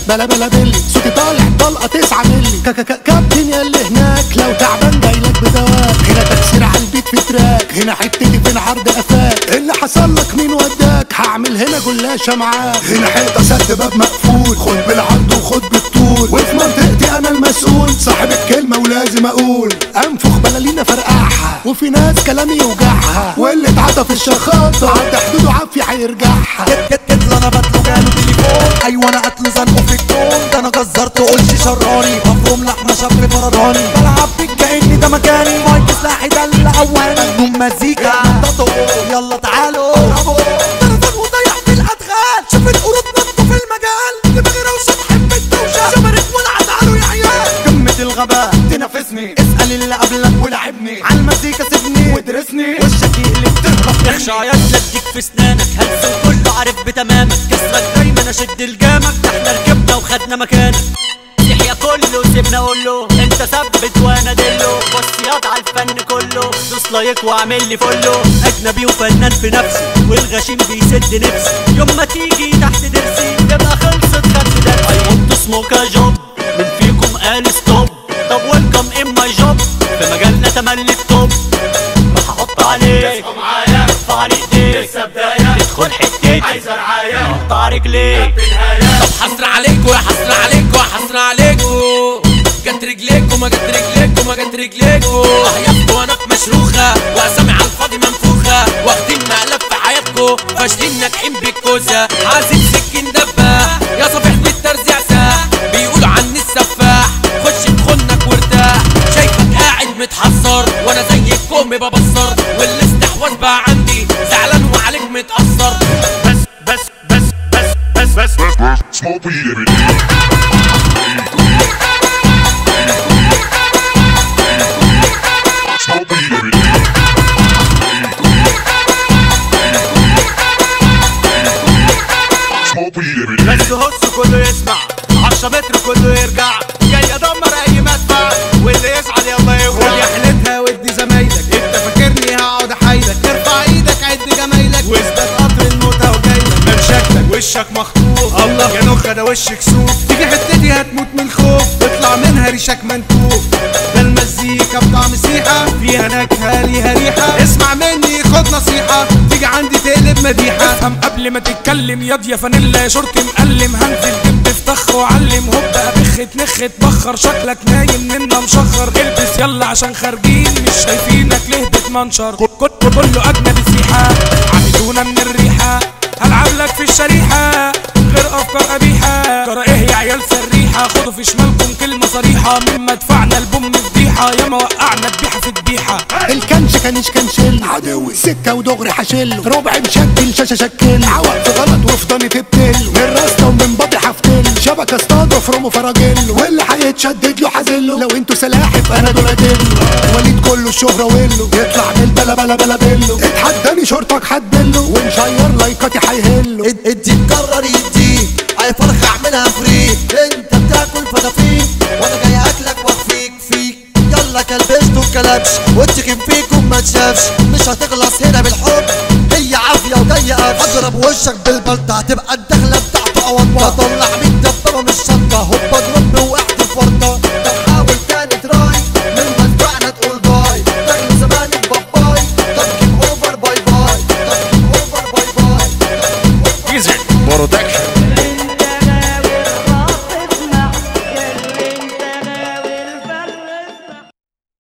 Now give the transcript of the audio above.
بلا بلا بلي صوتي طالع طلقه تسعة ملي كا- كا- كا- كابتن يا اللي هناك لو تعبان جايلك بدواك هنا تكسير على البيت في تراك هنا حتتي فين عرض قفاك اللي حصل لك مين وداك هعمل هنا جلاشه معاك هنا حيطه سد باب مقفول خد بالعرض وخد بالطول وفي منطقتي انا المسؤول صاحب الكلمه ولازم اقول انفخ بلالينا فرقعها وفي ناس كلامي يوجعها واللي اتعطى في الشخاطه عدى حدوده عافيه هيرجعها جت جت جت انا بطلب جاله تليفون ايوه انا قتله زنقه في الكون ده انا جزرت قلش شراني مفروم لحمه شاب فرداني بلعب بيك كاني ده مكاني مايك سلاحي ده اللي اواني نجوم مزيكا نططوا يلا تعالوا قربوا تلفون وضيع في الادغال شوف القرود نطوا في المجال دماغي روشه تحب الدوشه شمرت ولع تعالوا يا عيال قمه الغباء تنافسني اسال اللي قبلك ولعبني على المزيكا سيبني وادرسني وشك يقلب تهرب يخشى عيال لديك في سنانك هلس وكله عارف بتمامك كسرك دايما اشد الجامك ده احنا ركبنا وخدنا مكانك يحيى كله سيبنا قوله انت ثبت وانا دله بص ياض على الفن كله دوس لايك واعمل لي فولو اجنبي وفنان في نفسي والغشيم بيسد نفسي يوم ما تيجي تحت درسي يبقى خلصت خدت درسي اي ونت سموك جوب من فيكم قال ستوب طب ويلكم ان ماي جوب في مجالنا تملي التوب راح احط عليك معايا ارفع ايديك لسه بدايه تدخل حتتي عايز رعايه اقطع رجليك طب حسرة عليكوا يا حسرة عليكوا يا حسرة عليكوا جت رجليكوا ما جت رجليكوا ما جت رجليكوا اهيافكوا وانا مشروخة واسامي على الفاضي منفوخة واخدين مقلب في حياتكوا فاشلين ناجحين بالكوسة عازم سكين دباح يا صفيحة الترزيع ساح بيقولوا عني السفاح خش بخنك وارتاح شايفك قاعد متحسر وانا زيكم ببصر والاستحواذ بقى عندي زعلان وعليك متأثر بس بس بس بس بس بس Smoke weed every day. Smoke weed every day. Smoke weed every day. بس هص كله يسمع عشرة متر كله يرجع جاي ادمر اي مدفع واللي يسعد يلا يولع يا حلتها ودي زمايلك انت فاكرني هقعد احايلك ارفع ايدك عد جمايلك واثبت قطر الموتى وجايلك من شكلك وشك مخطوف الله يا نخة ده وشك سوف تيجي حتتي هتموت من الخوف اطلع منها ريشك منكوف ده المزيكا بطعم سيحة فيها نكهة ليها ريحة اسمع مني خد نصيحة تيجي عندي تقلب مديحة افهم قبل ما تتكلم ياض يا فانيلا يا شورت مقلم هنزل دب في طخ وعلم هوب ابخ تنخ تبخر شكلك نايم منا مشخر البس يلا عشان خارجين مش شايفينك ليه بتمنشر كل كل كله اجنبي سيحه عملونا من الريحه هلعب لك في الشريحه غير افكار قبيحه ترى ايه يا عيال سريحه خدوا في شمالكم كلمه صريحه من مدفعنا البوم فضيحه ياما وقعنا ذبيحه في ذبيحه الكنش كانش كنشل عدوي سكة ودغري حشل ربع مشكل شاشة شكل عوق في غلط وفي ضني تبتل من راسنا ومن بطي حفتل شبكة اصطاد وفرمه فراجل واللي هيتشدد له حازله لو انتوا سلاحف انا دول ادله وليد كله الشهرة وله يطلع من البلا بلا بلا بله اتحداني شرطك حدله ونشير لايكاتي هيهله ادي تكرر يديك اي فرخة اعملها فريك انت بتاكل فتافيك وانا جاي اكلك واخفيك فيك يلا كلبشت وكلبش واتخن فيكم ما تشافش مش هتخلص هنا بالحب هي عافية وجاية قفش اضرب وشك بالبلطة هتبقى الدخلة بتاعته اوضة طلع من دبابة من الشنطة هوبا اضرب وقعت في فرطة طب حاول تاني تراي من مدفعنا تقول باي تاكل زمانك باباي طب كيب اوفر باي باي طب كيب اوفر باي باي Music. Production.